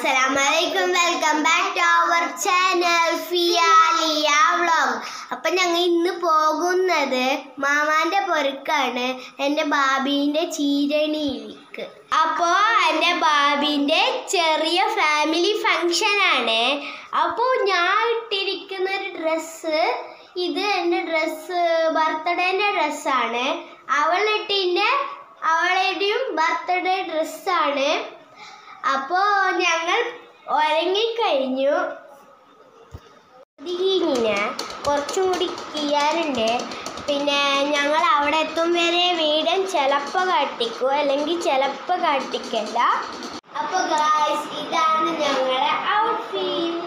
അസ്സലാമലൈക്കും welcome back to our channel Fiyaliya vlog അപ്പൊ ഞങ്ങൾ ഇന്ന് പോകുന്നത് മാമാന്റെ പൊരുക്കാണ് എൻ്റെ ബാബീൻ്റെ ചീരണിയിലേക്ക് അപ്പോൾ എൻ്റെ ബാബീൻ്റെ ചെറിയ ഫാമിലി ഫങ്ഷൻ ആണ് അപ്പോൾ ഞാൻ ഇട്ടിരിക്കുന്ന ഒരു ഡ്രസ്സ് ഇത് എൻ്റെ ഡ്രസ്സ് ബർത്ത്ഡേൻ്റെ ഡ്രസ്സാണ് അവളിട്ടിൻ്റെ അവളുടെയും ബർത്ത്ഡേ ഡ്രസ്സാണ് അപ്പോൾ ഞങ്ങൾ ഉറങ്ങിക്കഴിഞ്ഞു ഇതിന് കുറച്ചും കൂടി ചെയ്യാറുണ്ട് പിന്നെ ഞങ്ങൾ അവിടെ എത്തും വരെ വീടൻ ചിലപ്പോൾ കാട്ടിക്കും അല്ലെങ്കിൽ ചിലപ്പോൾ കാട്ടിക്കല്ല അപ്പോൾ ഗായ്സ് ഇതാണ് ഞങ്ങളുടെ ഔട്ട്ഫിറ്റ്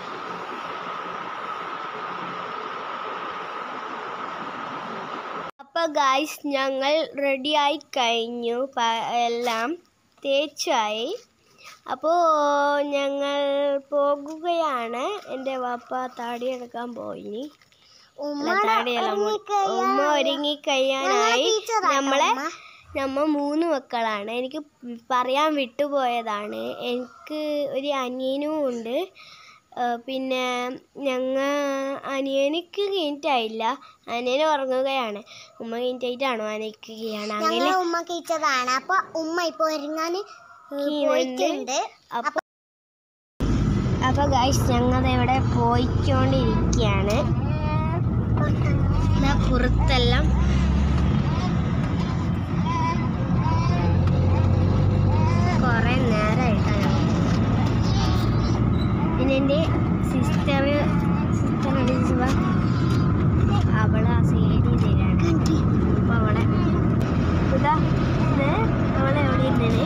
അപ്പോൾ ഗായ്സ് ഞങ്ങൾ റെഡിയായി കഴിഞ്ഞു പ- എല്ലാം തേച്ചായി അപ്പോൾ ഞങ്ങൾ പോകുകയാണ് എൻ്റെ വാപ്പ താടി എടുക്കാൻ പോയിനി അല്ല, താടിയല്ല, മു- ഉമ്മ ഒരുങ്ങി കഴിയാനായി നമ്മളെ നമ്മ മൂന്ന് മക്കളാണ് എനിക്ക് പറയാൻ വിട്ടുപോയതാണ് എനിക്ക് ഒരു അനിയനും ഉണ്ട് ആ, പിന്നെ ഞങ്ങ അനിയനിക്ക് കഴിഞ്ഞിട്ടായില്ല അനിയൻ ഉറങ്ങുകയാണ് ഉമ്മ കഴിഞ്ഞിട്ടായിട്ടാണോ അനിയക്ക് ചെയ്യണം അങ്ങനെ ഞങ്ങളെ ഉമ്മ കഴിച്ചതാണ് അപ്പൊ ഉമ്മ ഇപ്പൊ ഒരുങ്ങാന് പോയിട്ടുണ്ട് അപ്പൊ അപ്പൊ ഗൈസ് ഞങ്ങൾ ഇവിടെ പോയിക്കൊണ്ടിരിക്കുകയാണ് ദാ പുറത്തെല്ലാം കുറെ നേരമായിട്ടാണ് പിന്നെ എൻ്റെ സിസ്റ്റർ സിസ്റ്റർ അടിച്ചുവ അവള് ആ സൈഡിൽ തരാണ് അപ്പൊ അവളെ ഇതാ ഇത് അവളെ എവിടെ ഇരുന്നേ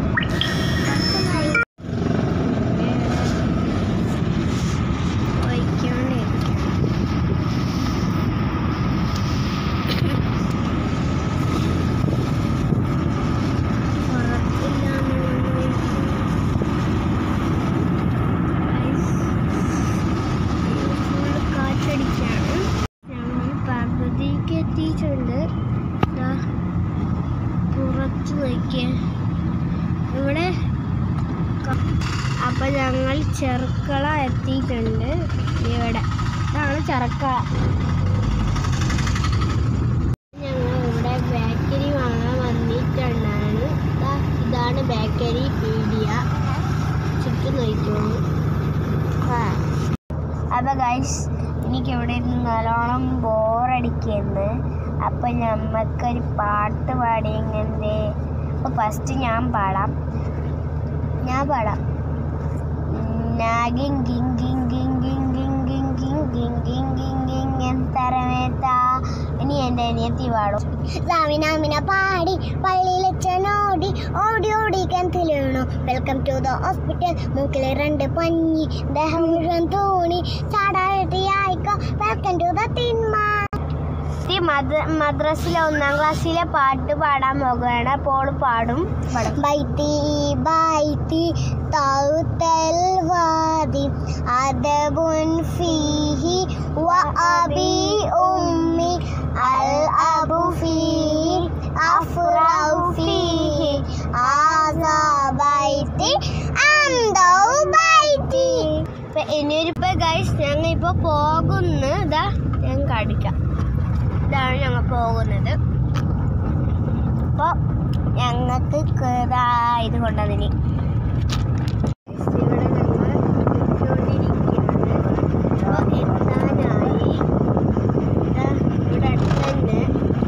കാറ്റടിക്കാണ് ഞങ്ങൾ പകുതിക്ക് എത്തിയിട്ടുണ്ട് ദാ പുറത്ത് നോക്കിയ ഇവിടെ ക- അപ്പൊ ഞങ്ങൾ ചെറുക്കള എത്തിയിട്ടുണ്ട് ഇവിടെ ഇതാണ് ചെറുക്കള ഞങ്ങൾ ഇവിടെ ബേക്കറി വാങ്ങാൻ വന്നിട്ടുണ്ടാണ് ദാ ഇതാണ് ബേക്കറി പീഡിയ ചുറ്റും നോക്കിക്കോളൂ അപ്പൊ ഗൈസ് എനിക്ക് ഇവിടെ ഇരുന്ന് നല്ലോണം ബോറടിക്കുന്നു അപ്പൊ ഞമ്മക്കൊരു പാട്ട് പാടിയെങ്ങനെ അപ്പൊ ഫസ്റ്റ് ഞാൻ പാടാം ഞാൻ പാടാം നാഗിങ് ഗിങ് ഗിങ് ഗിങ് ഗിങ് ഗിങ് ഗിങ് ഗിങ് ഗിങ് ഗിങ് ഗിങ് ഗിങ് എന്തരമേത്ത ഇനി എൻ്റെ അനിയത്തി പാടും രാമിനാമിന പാടി പള്ളിയിലച്ചനോടി ഓടി ഓടി കിണറ്റിലിണു വെൽക്കം ടു ദ ഹോസ്പിറ്റൽ മൂക്കിലെ രണ്ട് പഞ്ഞി ദേഹം മുഴുവൻ തോണി ചാടാട്ടി ആയിക്കോ വെൽക്കം ടു ദ തിന്മ ഈ മദ്ര മദ്രസിലെ ഒന്നാം ക്ലാസ്സിലെ പാട്ട് പാടാൻ പോകുകയാണ് അപ്പോൾ പാടും പാടും ബൈത്തി ബൈത്തി തൗത്തൽ വാദി അദബുൻ ഫീഹി വ അബി ഉമ്മി അൽ അബു ഫീഹി അഫ്റൗ ഫീഹി ആസാ ബൈത്തി അംദൗ ബൈത്തി ഇപ്പൊ ഇനിയൊരിപ്പോ ഗൈസ് ഞങ്ങൾ ഇപ്പൊ പോകുന്നു ഇതാ ഞാൻ കാണിക്കാം ഇതാണ് ഞങ്ങൾ പോകുന്നത് അപ്പൊ ഞങ്ങൾക്ക് കേറാ ഇത് കൊണ്ടതിന് ഇവിടെ ഞങ്ങൾ പോയിക്കൊണ്ടിരിക്കുകയാണ്. അപ്പൊ എത്താനായി ഇതാ ഇവിടെ അടുത്ത് തന്നെ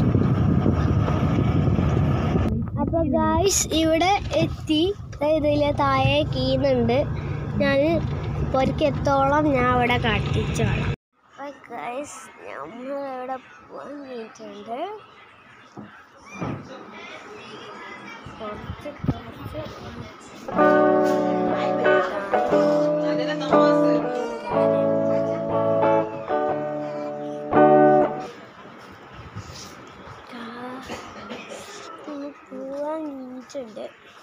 അപ്പൊ ഗായ്സ് ഇവിടെ എത്തി ദാ ഇതിലെ താഴെ കീന്നുണ്ട് ഞാൻ പൊരിക്കെത്തോളം ഞാൻ അവിടെ കാട്ടിച്ചോളാം അപ്പൊ ഗായ്സ് നമ്മൾ ഇവിടെ പോയിട്ടുണ്ട് കുറച്ച് കുറച്ച് പോവാൻ നീട്ടുണ്ട്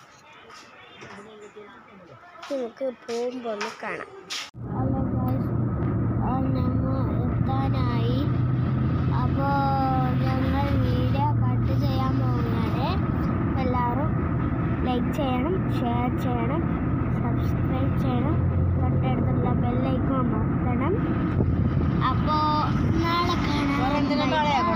നമുക്ക് പോകുമ്പോൾ ഒന്ന് കാണാം ഹലോ ഗായ്സ് ഞങ്ങൾ എത്താനായി അപ്പോൾ ഞങ്ങൾ വീഡിയോ കട്ട് ചെയ്യാൻ പോകുകയാണ് എല്ലാവരും ലൈക്ക് ചെയ്യണം ഷെയർ ചെയ്യണം സബ്സ്ക്രൈബ് കഴിക്കാം